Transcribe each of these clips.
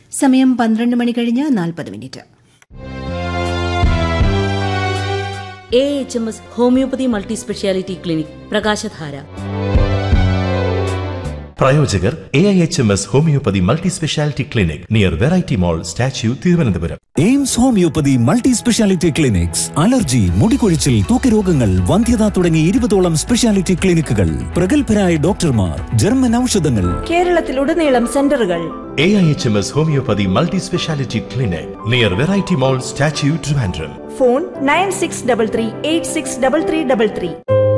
സമയം പന്ത്രണ്ട് മണി കഴിഞ്ഞ് നാൽപ്പത് minute A H M S homeopathy multi speciality clinic പ്രകാശധാര പ്രായോജകർ A I H M S homeopathy multi speciality clinic near variety mall statue Thiruvananthapuram AIMS homeopathy multi speciality clinics allergy മുടികൊഴിച്ചിൽ തൂക്കരോഗങ്ങൾ വന്ധ്യത തുടങ്ങി ഇരുപതോളം സ്പെഷ്യാലിറ്റി ക്ലിനിക്കുകൾ പ്രഗത്ഭരായ ഡോക്ടർമാർ ജർമ്മൻ ഔഷധങ്ങൾ കേരളത്തിലുടനീളം സെന്ററുകൾ A I H M S homeopathy multi speciality clinic near variety mall statue Trivandrum phone nine six double three eight six double three double three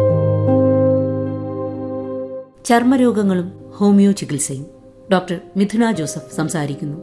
ചർമ്മരോഗങ്ങളും ഹോമിയോ ചികിത്സയും ഡോക്ടർ മിഥുന ജോസഫ് സംസാരിക്കുന്നു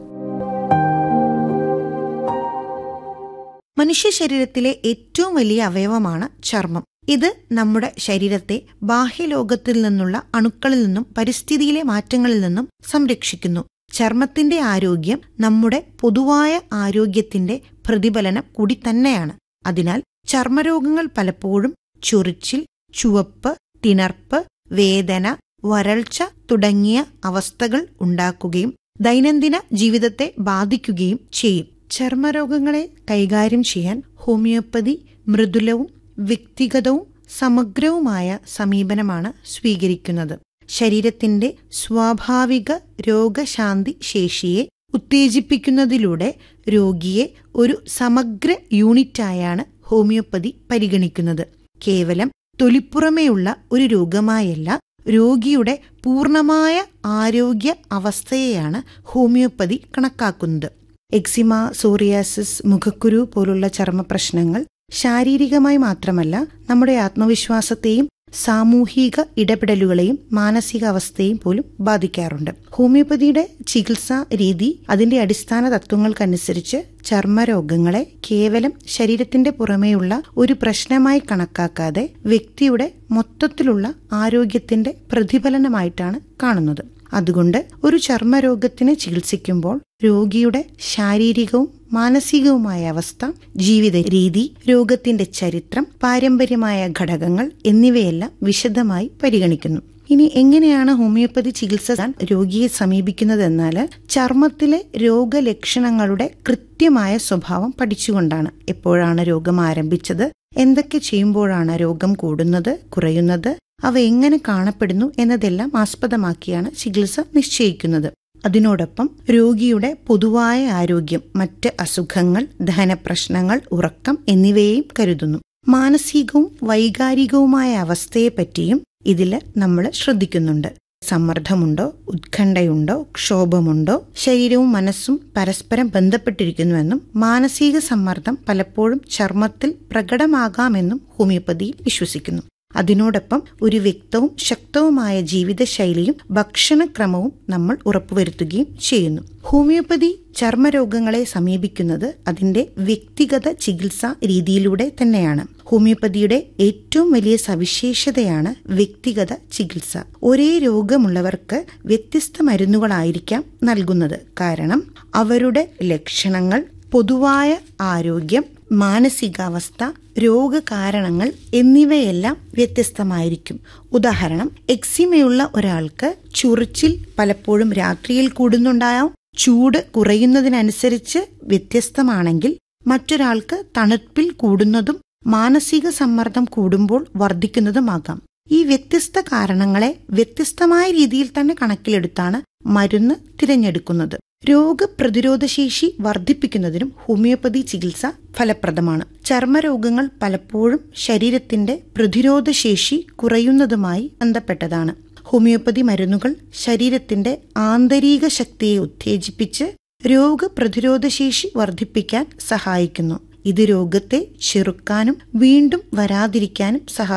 മനുഷ്യ ശരീരത്തിലെ ഏറ്റവും വലിയ അവയവമാണ് ചർമ്മം ഇത് നമ്മുടെ ശരീരത്തെ ബാഹ്യലോകത്തിൽ നിന്നുള്ള അണുക്കളിൽ നിന്നും പരിസ്ഥിതിയിലെ മാറ്റങ്ങളിൽ നിന്നും സംരക്ഷിക്കുന്നു ചർമ്മത്തിന്റെ ആരോഗ്യം നമ്മുടെ പൊതുവായ ആരോഗ്യത്തിന്റെ പ്രതിഫലനം കൂടി തന്നെയാണ് അതിനാൽ ചർമ്മരോഗങ്ങൾ പലപ്പോഴും ചൊറിച്ചിൽ ചുവപ്പ് തിണർപ്പ് വേദന വരൾച്ച തുടങ്ങിയ അവസ്ഥകൾ ഉണ്ടാക്കുകയും ദൈനംദിന ജീവിതത്തെ ബാധിക്കുകയും ചെയ്യും ചർമ്മരോഗങ്ങളെ കൈകാര്യം ചെയ്യാൻ ഹോമിയോപ്പതി മൃദുലവും വ്യക്തിഗതവും സമഗ്രവുമായ സമീപനമാണ് സ്വീകരിക്കുന്നത് ശരീരത്തിന്റെ സ്വാഭാവിക രോഗശാന്തി ശേഷിയെ ഉത്തേജിപ്പിക്കുന്നതിലൂടെ രോഗിയെ ഒരു സമഗ്ര യൂണിറ്റായാണ് ഹോമിയോപ്പതി പരിഗണിക്കുന്നത് കേവലം തൊലിപ്പുറമേയുള്ള ഒരു രോഗമായല്ല രോഗിയുടെ പൂർണമായ ആരോഗ്യ അവസ്ഥയെയാണ് ഹോമിയോപ്പതി കണക്കാക്കുന്നത് എക്സിമ സോറിയാസിസ് മുഖക്കുരു പോലുള്ള ചർമ്മ പ്രശ്നങ്ങൾ ശാരീരികമായി മാത്രമല്ല നമ്മുടെ ആത്മവിശ്വാസത്തെയും സാമൂഹിക ഇടപെടലുകളെയും മാനസികാവസ്ഥയും പോലും ബാധിക്കാറുണ്ട് ഹോമിയോപ്പതിയുടെ ചികിത്സാ രീതി അതിന്റെ അടിസ്ഥാന തത്വങ്ങൾക്കനുസരിച്ച് ചർമ്മരോഗങ്ങളെ കേവലം ശരീരത്തിന്റെ പുറമേയുള്ള ഒരു പ്രശ്നമായി കണക്കാക്കാതെ വ്യക്തിയുടെ മൊത്തത്തിലുള്ള ആരോഗ്യത്തിന്റെ പ്രതിഫലനമായിട്ടാണ് കാണുന്നത് അതുകൊണ്ട് ഒരു ചർമ്മരോഗത്തിന് ചികിത്സിക്കുമ്പോൾ രോഗിയുടെ ശാരീരികവും മാനസികവുമായ അവസ്ഥ ജീവിത രീതി രോഗത്തിന്റെ ചരിത്രം പാരമ്പര്യമായ ഘടകങ്ങൾ എന്നിവയെല്ലാം വിശദമായി പരിഗണിക്കുന്നു ഇനി എങ്ങനെയാണ് ഹോമിയോപ്പതി ചികിത്സ രോഗിയെ സമീപിക്കുന്നതെന്നാൽ ചർമ്മത്തിലെ രോഗലക്ഷണങ്ങളുടെ കൃത്യമായ സ്വഭാവം പഠിച്ചുകൊണ്ടാണ് എപ്പോഴാണ് രോഗം ആരംഭിച്ചത് എന്തൊക്കെ ചെയ്യുമ്പോഴാണ് രോഗം കൂടുന്നത് കുറയുന്നത് അവ എങ്ങനെ കാണപ്പെടുന്നു എന്നതെല്ലാം ആസ്പദമാക്കിയാണ് ചികിത്സ നിശ്ചയിക്കുന്നത് അതിനോടൊപ്പം രോഗിയുടെ പൊതുവായ ആരോഗ്യം മറ്റ് അസുഖങ്ങൾ ദഹനപ്രശ്നങ്ങൾ ഉറക്കം എന്നിവയെയും കരുതുന്നു മാനസികവും വൈകാരികവുമായ അവസ്ഥയെപ്പറ്റിയും ഇതിൽ നമ്മൾ ശ്രദ്ധിക്കുന്നുണ്ട് സമ്മർദ്ദമുണ്ടോ ഉത്കണ്ഠയുണ്ടോ ക്ഷോഭമുണ്ടോ ശരീരവും മനസ്സും പരസ്പരം ബന്ധപ്പെട്ടിരിക്കുന്നുവെന്നും മാനസിക സമ്മർദ്ദം പലപ്പോഴും ചർമ്മത്തിൽ പ്രകടമാകാമെന്നും ഹോമിയോപ്പതി വിശ്വസിക്കുന്നു അതിനോടൊപ്പം ഒരു വ്യക്തവും ശക്തവുമായ ജീവിതശൈലിയും ഭക്ഷണക്രമവും നമ്മൾ ഉറപ്പുവരുത്തുകയും ചെയ്യുന്നു ഹോമിയോപ്പതി ചർമ്മരോഗങ്ങളെ സമീപിക്കുന്നത് അതിന്റെ വ്യക്തിഗത ചികിത്സാ രീതിയിലൂടെ തന്നെയാണ് ഹോമിയോപ്പതിയുടെ ഏറ്റവും വലിയ സവിശേഷതയാണ് വ്യക്തിഗത ചികിത്സ ഒരേ രോഗമുള്ളവർക്ക് വ്യത്യസ്ത മരുന്നുകളായിരിക്കാം നൽകുന്നത് കാരണം അവരുടെ ലക്ഷണങ്ങൾ പൊതുവായ ആരോഗ്യം മാനസികാവസ്ഥ രോഗകാരണങ്ങൾ എന്നിവയെല്ലാം വ്യത്യസ്തമായിരിക്കും ഉദാഹരണം എക്സിമയുള്ള ഒരാൾക്ക് ചൊറിച്ചിൽ പലപ്പോഴും രാത്രിയിൽ കൂടുന്നുണ്ടാവും ചൂട് കുറയുന്നതിനനുസരിച്ച് വ്യത്യസ്തമാണെങ്കിൽ മറ്റൊരാൾക്ക് തണുപ്പിൽ കൂടുന്നതും മാനസിക സമ്മർദ്ദം കൂടുമ്പോൾ വർദ്ധിക്കുന്നതുമാകാം ഈ വ്യത്യസ്ത കാരണങ്ങളെ വ്യത്യസ്തമായ രീതിയിൽ തന്നെ കണക്കിലെടുത്താണ് മരുന്ന് തിരഞ്ഞെടുക്കുന്നത് രോഗപ്രതിരോധ ശേഷി വർദ്ധിപ്പിക്കുന്നതിനും ഹോമിയോപ്പതി ചികിത്സ ഫലപ്രദമാണ് ചർമ്മരോഗങ്ങൾ പലപ്പോഴും ശരീരത്തിന്റെ പ്രതിരോധ ശേഷി കുറയുന്നതുമായി ബന്ധപ്പെട്ടതാണ് ഹോമിയോപ്പതി മരുന്നുകൾ ശരീരത്തിന്റെ ആന്തരിക ശക്തിയെ ഉത്തേജിപ്പിച്ച് രോഗപ്രതിരോധ ശേഷി വർദ്ധിപ്പിക്കാൻ സഹായിക്കുന്നു ഇത് രോഗത്തെ ചെറുക്കാനും വീണ്ടും വരാതിരിക്കാനും സഹായിക്കും